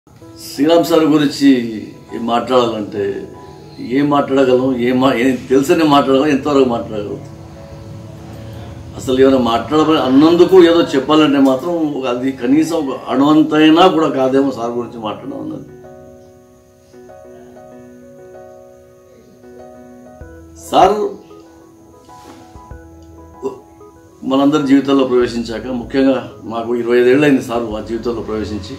Sriram sir గురించి ఏం మాట్లాడాలంటే ఏం మాట్లాడగలం ఏం మా ఏం తెలుసని మాట్లాడగలం ఎంతవరకు మాట్లాడగలం అసలు ఏమైనా మాట్లాడమని అన్నందుకు ఏదో చెప్పాలంటే మాత్రం అది కనీసం ఒక అణువంతైనా కూడా కాదేమో సార్ గురించి మాట్లాడడం అన్నది సార్ మనందరి జీవితంలో ప్రవేశించాక ముఖ్యంగా మాకు ఇరవై ఐదేళ్ళు అయింది సార్ మా జీవితంలో ప్రవేశించి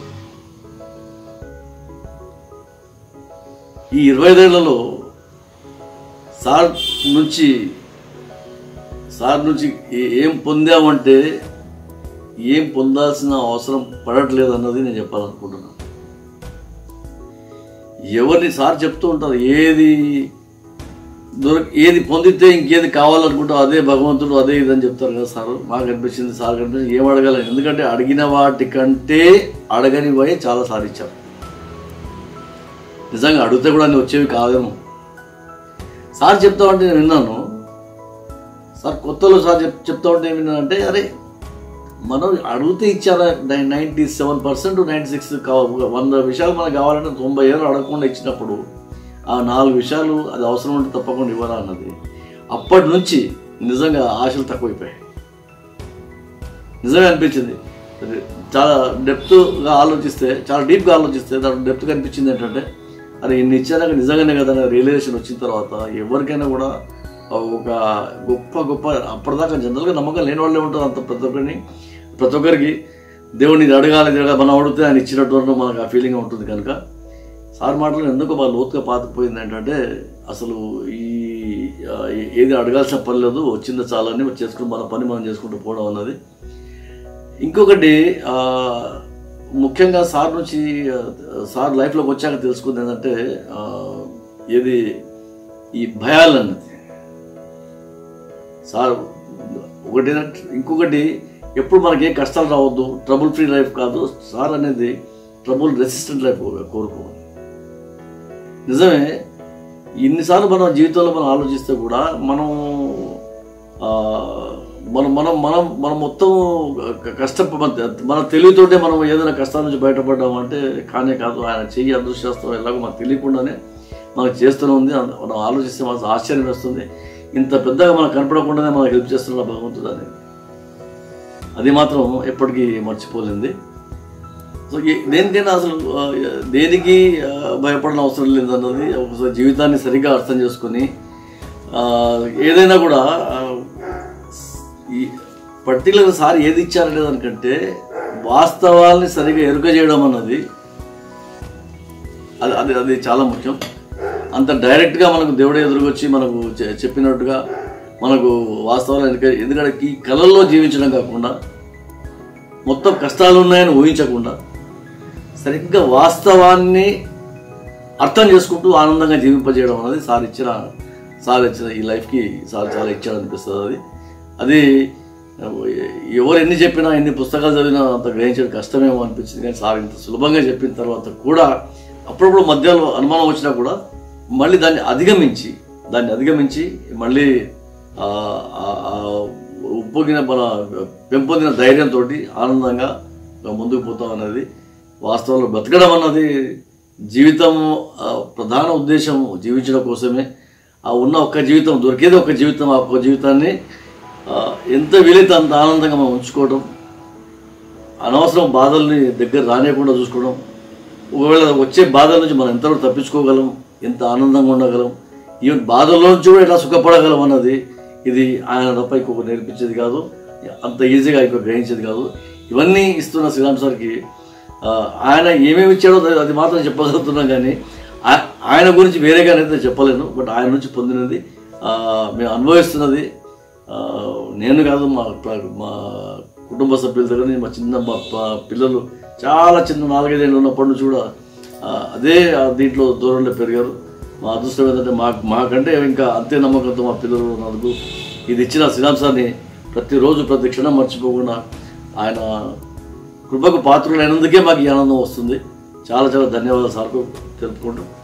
ఈ ఇరవై ఐదేళ్లలో సార్ నుంచి సార్ నుంచి ఏ- ఏం పొందామంటే ఏం పొందాల్సిన అవసరం పడట్లేదు అన్నది నేను చెప్పాలనుకుంటున్నాను ఎవరిని సార్ చెప్తూ ఉంటారు ఏది దొరక ఏది పొందితే ఇంకేది కావాలనుకుంటా అదే భగవంతుడు అదే ఇదని చెప్తారు కదా సార్ మాకు అనిపించింది సార్ కనిపించింది ఏం అడగాలని ఎందుకంటే అడిగిన వాటి కంటే అడగనివే చాలా సాధించారు నిజంగా అడిగితే కూడా అన్ని వచ్చేవి కాదేమో సార్ చెప్తా ఉంటే నేను విన్నాను సార్ కొత్తలో సార్ చెప్ చెప్తా ఉంటే ఏం విన్నానంటే అరే మనం అడిగితే ఇచ్చారా ninety seven percent ninety six వంద విషయాలు మనకు కావాలంటే తొంభై ఏళ్ళు అడగకుండా ఇచ్చినప్పుడు ఆ నాలుగు విషయాలు అది అవసరం ఉంటే తప్పకుండా ఇవ్వరా అన్నది అప్పటి నుంచి నిజంగా ఆశలు తక్కువైపోయాయి నిజమే అనిపించింది అది చాలా డెప్త్గా ఆలోచిస్తే చాలా డీప్గా ఆలోచిస్తే దాంట్లో డెప్త్ కనిపించింది ఏంటంటే అరే ఇన్ని ఇచ్చాక నిజంగానే కదా రియలైజేషన్ వచ్చిన తర్వాత ఎవరికైనా కూడా ఒక గొప్ప గొప్ప అప్పటిదాకా జనరల్గా నమ్మకం లేని వాళ్ళే ఉంటారు అంత ప్రతి ఒక్కరిని ప్రతి ఒక్కరికి దేవుడిని ఇది అడగాలి ఇది అడగాలి మనం అడిగితే ఆయన ఇచ్చినట్టు మనకు ఆ ఫీలింగ్ ఉంటుంది కనుక సార్ మాటలు ఎందుకు బాగా లోతుగా పాతుకుపోయింది ఏంటంటే అసలు ఈ ఆ, ఏది అడగాల్సిన పని లేదు వచ్చింది చాలని చేసుకుని మన పని మనం చేసుకుంటూ పోవడం అన్నది ఇంకొకటి ఆ, ముఖ్యంగా సార్ నుంచి ఆ, సార్ లైఫ్లోకి వచ్చాక తెలుసుకుంది ఏంటంటే ఆ, ఏది ఈ భయాలు అన్నది సార్ ఒకటి ఏంటంటే ఇంకొకటి ఎప్పుడు మనకి ఏ కష్టాలు రావద్దు ట్రబుల్ ఫ్రీ లైఫ్ కాదు సార్ అనేది ట్రబుల్ రెసిస్టెంట్ లైఫ్ కోరుకోవాలి నిజమే ఇన్నిసార్లు మనం జీవితంలో మనం ఆలోచిస్తే కూడా మనం ఆ, మనం మనం మనం మనం మొత్తం క- కష్ట మన తెలివితోటే మనం ఏదైనా కష్టాల నుంచి బయటపడ్డాం అంటే కానే కాదు ఆయన చెయ్యి అదృష్టం ఎలాగో మనకు తెలియకుండానే మనకు చేస్తూనే ఉంది అంద- మనం ఆలోచిస్తే మనకు ఆశ్చర్యం వేస్తుంది ఇంత పెద్దగా మనకు కనపడకుండానే మనకు హెల్ప్ చేస్తున్న భగవంతుడు అనేది అది మాత్రం ఎప్పటికీ మర్చిపోలేంది సో ఏ- దేనికైనా అసలు ఆ, దేనికి ఆ, భయపడిన అవసరం లేదన్నది ఒకసారి జీవితాన్ని సరిగ్గా అర్థం చేసుకొని ఆ, ఏదైనా కూడా ఆ, ఈ పర్టికులర్ సార్ ఏది ఇచ్చారనే దానికంటే వాస్తవాల్ని సరిగా ఎరుక చేయడం అన్నది అది అది అది చాలా ముఖ్యం అంత డైరెక్ట్గా మనకు దేవుడే ఎదురుకొచ్చి మనకు చె- చెప్పినట్టుగా మనకు వాస్తవాలు ఎందుకంటే ఎందుకంటే ఈ కళల్లో జీవించడం కాకుండా మొత్తం కష్టాలు ఉన్నాయని ఊహించకుండా సరిగ్గా వాస్తవాన్ని అర్థం చేసుకుంటూ ఆనందంగా జీవింపజేయడం అనేది సార్ ఇచ్చిన సార్ ఇచ్చిన ఈ లైఫ్కి సార్ చాలా ఇచ్చాడు అనిపిస్తుంది అది అది ఎవరు ఎన్ని చెప్పినా ఎన్ని పుస్తకాలు చదివినా అంత గ్రహించడం కష్టమేమో అనిపించింది కానీ సార్ ఇంత సులభంగా చెప్పిన తర్వాత కూడా అప్పుడప్పుడు మధ్యలో అనుమానం వచ్చినా కూడా మళ్ళీ దాన్ని అధిగమించి దాన్ని అధిగమించి మళ్ళీ ఆ, ఆ, ఆ ఉప్పొంగిన మన పెంపొందిన ధైర్యంతో ఆనందంగా ముందుకు పోతాం అనేది వాస్తవంలో బ్రతకడం అన్నది జీవితం ఆ, ప్రధాన ఉద్దేశం జీవించడం కోసమే ఆ ఉన్న ఒక్క జీవితం దొరికేది ఒక జీవితం ఆ ఒక్క జీవితాన్ని ఆ, ఎంత వీలైతే అంత ఆనందంగా మనం ఉంచుకోవడం అనవసరం బాధల్ని దగ్గర రానియకుండా చూసుకోవడం ఒకవేళ వచ్చే బాధల నుంచి మనం ఎంతవరకు తప్పించుకోగలం ఎంత ఆనందంగా ఉండగలం ఈవెన్ బాధల్లో నుంచి కూడా ఎలా సుఖపడగలం అన్నది ఇది ఆయన తప్ప ఇంకొక నేర్పించేది కాదు అంత ఈజీగా ఇంకొక గ్రహించేది కాదు ఇవన్నీ ఇస్తున్న శ్రీరామ్ సార్కి ఆ, ఆయన ఏమేమి ఇచ్చాడో అది- అది మాత్రం చెప్పగలుగుతున్నాం కానీ ఆ- ఆయన గురించి వేరేగా అయితే చెప్పలేను బట్ ఆయన నుంచి పొందినది ఆ, మేము అనుభవిస్తున్నది ఆ, నేను కాదు మా ప్ర- మా కుటుంబ సభ్యుల దగ్గర నుంచి మా చిన్న మా ప- పిల్లలు చాలా చిన్న నాలుగైదేళ్ళు ఉన్నప్పటి నుంచి కూడా ఆ, అదే ఆ దీంట్లో దూరంలో పెరిగారు మా అదృష్టం ఏంటంటే మా మాకంటే ఇంకా అంతే నమ్మకంతో మా పిల్లలు ఉన్నందుకు ఇది ఇచ్చిన శ్రీరామ్ సార్ని ప్రతిరోజు ప్రతి క్షణం మర్చిపోకుండా ఆయన కృపకు పాత్రులైనందుకే మాకు ఈ ఆనందం వస్తుంది చాలా చాలా ధన్యవాదాలు సార్కు తెలుపుకుంటూ